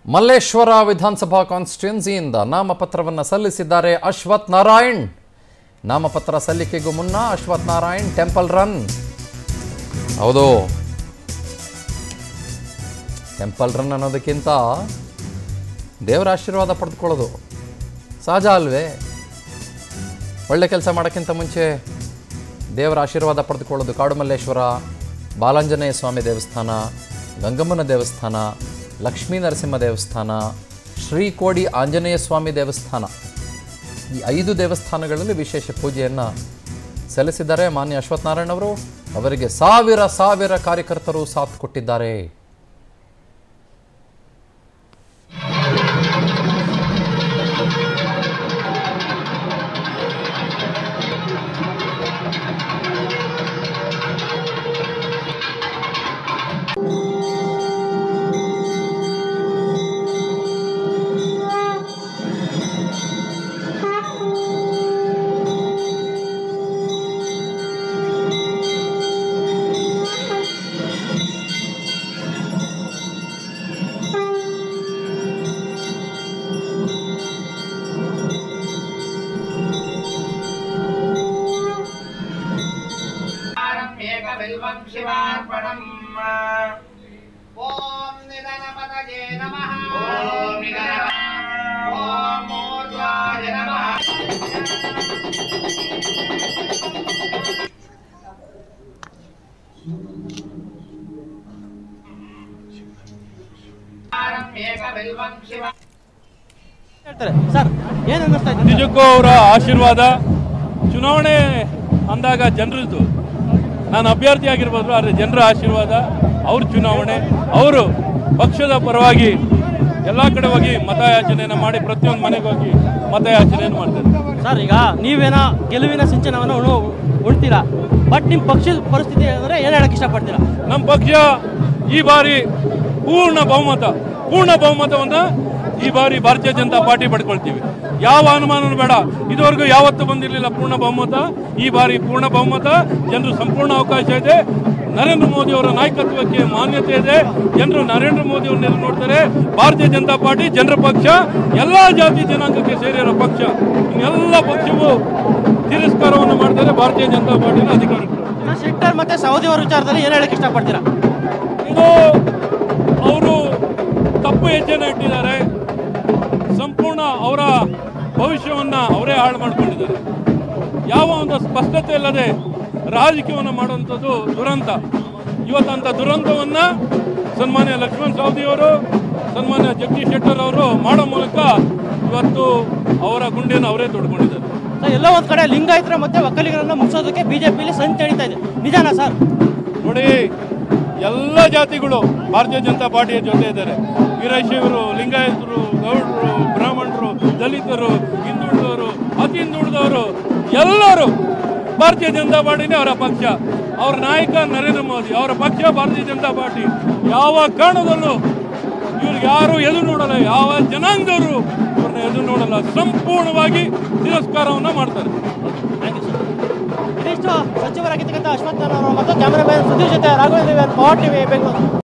ಮಲ್ಲೇಶ್ವರ ವಿಧಾನಸಭಾ ಕಾನ್ಸ್ಟಿಟ್ಯುನ್ಸಿಯಿಂದ ನಾಮಪತ್ರವನ್ನು ಸಲ್ಲಿಸಿದ್ದಾರೆ ಅಶ್ವಥ್ ನಾರಾಯಣ್ ನಾಮಪತ್ರ ಸಲ್ಲಿಕೆಗೂ ಮುನ್ನ ಅಶ್ವಥ್ ನಾರಾಯಣ್ ಟೆಂಪಲ್ ರನ್ ಹೌದು ಟೆಂಪಲ್ ರನ್ ಅನ್ನೋದಕ್ಕಿಂತ ದೇವರ ಆಶೀರ್ವಾದ ಪಡೆದುಕೊಳ್ಳೋದು ಸಹಜ ಅಲ್ವೇ ಒಳ್ಳೆ ಕೆಲಸ ಮಾಡೋಕ್ಕಿಂತ ಮುಂಚೆ ದೇವರ ಆಶೀರ್ವಾದ ಪಡೆದುಕೊಳ್ಳೋದು ಕಾಡುಮಲ್ಲೇಶ್ವರ ಬಾಲಾಂಜನೇಯ ಸ್ವಾಮಿ ದೇವಸ್ಥಾನ ಗಂಗಮ್ಮನ ದೇವಸ್ಥಾನ ಲಕ್ಷ್ಮೀ ನರಸಿಂಹ ದೇವಸ್ಥಾನ ಶ್ರೀಕೋಡಿ ಆಂಜನೇಯ ಸ್ವಾಮಿ ದೇವಸ್ಥಾನ ಈ ಐದು ದೇವಸ್ಥಾನಗಳಲ್ಲಿ ವಿಶೇಷ ಪೂಜೆಯನ್ನು ಸಲ್ಲಿಸಿದ್ದಾರೆ ಮಾನ್ಯ ಅಶ್ವಥ್ ನಾರಾಯಣ್ ಅವರು ಅವರಿಗೆ ಸಾವಿರ ಸಾವಿರ ಕಾರ್ಯಕರ್ತರು ಸಾಥ್ ಕೊಟ್ಟಿದ್ದಾರೆ ఏకబిల్వం శివార్పణం ఓం నిధనపతయే నమః ఓం నిధన ఓం ఊర్ధ్వాయ నమః ఏకబిల్వం శివ ಹೇಳ್ತಾರೆ ಸರ್ ಏನ್ ಅನ್ನಿಸ್ತಾ ಇದೆ ನಿಜಕ್ಕೂ ಅವರ ಆಶೀರ್ವಾದ ಚುನಾವಣೆ ಅಂದಾಗ ಜನರದ್ದು ನಾನು ಅಭ್ಯರ್ಥಿ ಆಗಿರ್ಬೋದು ಆದರೆ ಜನರ ಆಶೀರ್ವಾದ ಅವ್ರ ಚುನಾವಣೆ ಅವರು ಪಕ್ಷದ ಪರವಾಗಿ ಎಲ್ಲ ಕಡೆ ಹೋಗಿ ಮತಯಾಚನೆಯನ್ನು ಮಾಡಿ ಪ್ರತಿಯೊಂದು ಮನೆಗೆ ಹೋಗಿ ಮತಯಾಚನೆಯನ್ನು ಮಾಡ್ತಾರೆ ಸರ್ ಈಗ ನೀವೇನೋ ಗೆಲುವಿನ ಸಿಂಚನವನ್ನು ಉಣು ಉಣ್ತೀರಾ ಬಟ್ ನಿಮ್ಮ ಪಕ್ಷದ ಪರಿಸ್ಥಿತಿ ಅಂದ್ರೆ ಏನ್ ಹೇಳಕ್ ಇಷ್ಟಪಡ್ತೀರಾ ನಮ್ಮ ಪಕ್ಷ ಈ ಬಾರಿ ಪೂರ್ಣ ಬಹುಮತ ಪೂರ್ಣ ಬಹುಮತವನ್ನು ಈ ಬಾರಿ ಭಾರತೀಯ ಜನತಾ ಪಾರ್ಟಿ ಪಡ್ಕೊಳ್ತೀವಿ ಯಾವ ಅನುಮಾನನೂ ಬೇಡ ಇದುವರೆಗೂ ಯಾವತ್ತೂ ಬಂದಿರಲಿಲ್ಲ ಪೂರ್ಣ ಬಹುಮತ ಈ ಬಾರಿ ಪೂರ್ಣ ಬಹುಮತ ಜನರು ಸಂಪೂರ್ಣ ಅವಕಾಶ ಇದೆ ನರೇಂದ್ರ ಮೋದಿ ಅವರ ನಾಯಕತ್ವಕ್ಕೆ ಮಾನ್ಯತೆ ಇದೆ ಜನರು ನರೇಂದ್ರ ಮೋದಿ ಅವರನ್ನೆಲ್ಲ ನೋಡ್ತಾರೆ ಭಾರತೀಯ ಜನತಾ ಪಾರ್ಟಿ ಜನರ ಪಕ್ಷ ಎಲ್ಲ ಜಾತಿ ಜನಾಂಗಕ್ಕೆ ಸೇರಿರೋ ಪಕ್ಷ ಇನ್ನೆಲ್ಲ ಪಕ್ಷವು ತಿರಸ್ಕಾರವನ್ನು ಮಾಡ್ತಾರೆ ಭಾರತೀಯ ಜನತಾ ಪಾರ್ಟಿನ ಅಧಿಕಾರಕ್ಕೆ ಸರ್ ಶೆಟ್ಟರ್ ಮತ್ತೆ ಸೌದಿ ಅವರ ವಿಚಾರದಲ್ಲಿ ಏನ್ ಹೇಳಕ್ ಇಷ್ಟಪಡ್ತೀರಾ ಇದು ಅವರು ತಪ್ಪು ಹೆಜ್ಜೆನ ಇಟ್ಟಿದ್ದಾರೆ ಸಂಪೂರ್ಣ ಅವರ ಭವಿಷ್ಯವನ್ನ ಅವರೇ ಹಾಳು ಮಾಡ್ಕೊಂಡಿದ್ದಾರೆ ಯಾವ ಒಂದು ಸ್ಪಷ್ಟತೆ ಇಲ್ಲದೆ ರಾಜಕೀಯವನ್ನು ಮಾಡುವಂಥದ್ದು ದುರಂತ ಇವತ್ತಂಥ ದುರಂತವನ್ನ ಸನ್ಮಾನ್ಯ ಲಕ್ಷ್ಮಣ್ ಸವದಿಯವರು ಸನ್ಮಾನ್ಯ ಜಗದೀಶ್ ಶೆಟ್ಟರ್ ಅವರು ಮಾಡೋ ಮೂಲಕ ಇವತ್ತು ಅವರ ಗುಂಡಿಯನ್ನು ಅವರೇ ತೊಡ್ಕೊಂಡಿದ್ದಾರೆ ಸರ್ ಎಲ್ಲೋ ಒಂದ್ ಕಡೆ ಲಿಂಗಾಯತರ ಮತ್ತೆ ಒಕ್ಕಲಿಗರನ್ನ ಮುಗಿಸೋದಕ್ಕೆ ಬಿಜೆಪಿಯಲ್ಲಿ ಸಂಚು ನಡೀತಾ ಇದೆ ನಿಜಾನಾ ಸರ್ ನೋಡಿ ಎಲ್ಲ ಜಾತಿಗಳು ಭಾರತೀಯ ಜನತಾ ಪಾರ್ಟಿಯ ಜೊತೆ ಇದ್ದಾರೆ ವೀರಶೈವರು ಲಿಂಗಾಯತರು ಗೌಡರು ಬ್ರಾಹ್ಮಣರು ದಲಿತರು ಹಿಂದುಳಿದವರು ಅತಿ ಹಿಂದುಳಿದವರು ಎಲ್ಲರೂ ಭಾರತೀಯ ಜನತಾ ಪಾರ್ಟಿನೇ ಅವರ ಪಕ್ಷ ಅವರ ನಾಯಕ ನರೇಂದ್ರ ಮೋದಿ ಅವರ ಪಕ್ಷ ಭಾರತೀಯ ಜನತಾ ಪಾರ್ಟಿ ಯಾವ ಕಾರಣದಲ್ಲೂ ಇವ್ರಿಗೆ ಯಾರು ಎದುರು ನೋಡಲ್ಲ ಯಾವ ಜನಾಂಗದವರು ಇವ್ರನ್ನ ಎದುರು ನೋಡಲ್ಲ ಸಂಪೂರ್ಣವಾಗಿ ತಿರಸ್ಕಾರವನ್ನ ಮಾಡ್ತಾರೆ ಥ್ಯಾಂಕ್ ಯು ಸರ್ ಇದಿಷ್ಟು ಸಚಿವರಾಗಿರ್ತಕ್ಕಂಥ ಅಶ್ವಥ್ ನಾರಾಯಣ ಮತ್ತು ಕ್ಯಾಮರಾಮನ್ ಸುಧೀರ್ ಜೊತೆ ರಾಘವೇಂದ್ರ ಪವರ್ ಟಿವಿ ಬೆಂಗಳೂರು